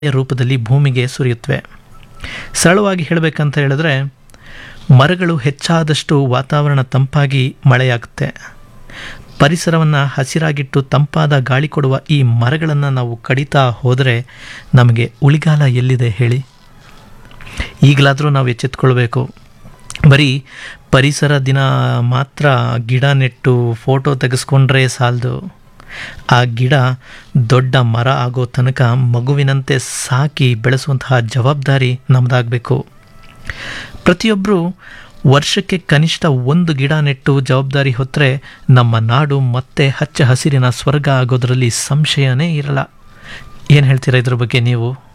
ರೂಪದಲ್ಲಿ ಭೂಮಿಗೆ ಸುರಿಯುತ್ತವೆ ಸರಳವಾಗಿ ಹೇಳಬೇಕಂತ ಹೇಳಿದ್ರೆ ಮರಗಳು ಹೆಚ್ಚಾದಷ್ಟು ವಾತಾವರಣ ತಂಪಾಗಿ ಮಳೆಯಾಗುತ್ತೆ ಪರಿಸರವನ್ನು ಹಸಿರಾಗಿಟ್ಟು ತಂಪಾದ ಗಾಳಿ ಕೊಡುವ ಈ ಮರಗಳನ್ನು ನಾವು ಕಡಿತಾ ಹೋದರೆ ನಮಗೆ ಉಳಿಗಾಲ ಎಲ್ಲಿದೆ ಹೇಳಿ ಈಗಲಾದರೂ ನಾವು ಎಚ್ಚೆತ್ಕೊಳ್ಬೇಕು ಬರೀ ಪರಿಸರ ದಿನ ಮಾತ್ರ ಗಿಡ ನೆಟ್ಟು ಫೋಟೋ ತೆಗೆಸ್ಕೊಂಡ್ರೆ ಸಾಲದು ಆ ಗಿಡ ದೊಡ್ಡ ಮರ ಆಗೋ ತನಕ ಮಗುವಿನಂತೆ ಸಾಕಿ ಬೆಳೆಸುವಂತಹ ಜವಾಬ್ದಾರಿ ನಮ್ಮದಾಗಬೇಕು ಪ್ರತಿಯೊಬ್ಬರು ವರ್ಷಕ್ಕೆ ಕನಿಷ್ಠ ಒಂದು ಗಿಡ ನೆಟ್ಟು ಜವಾಬ್ದಾರಿ ಹೊತ್ತರೆ ನಮ್ಮ ನಾಡು ಮತ್ತೆ ಹಚ್ಚ ಹಸಿರಿನ ಸ್ವರ್ಗ ಆಗೋದರಲ್ಲಿ ಸಂಶಯನೇ ಇರಲ್ಲ ಏನು ಹೇಳ್ತೀರಾ ಇದ್ರ ಬಗ್ಗೆ ನೀವು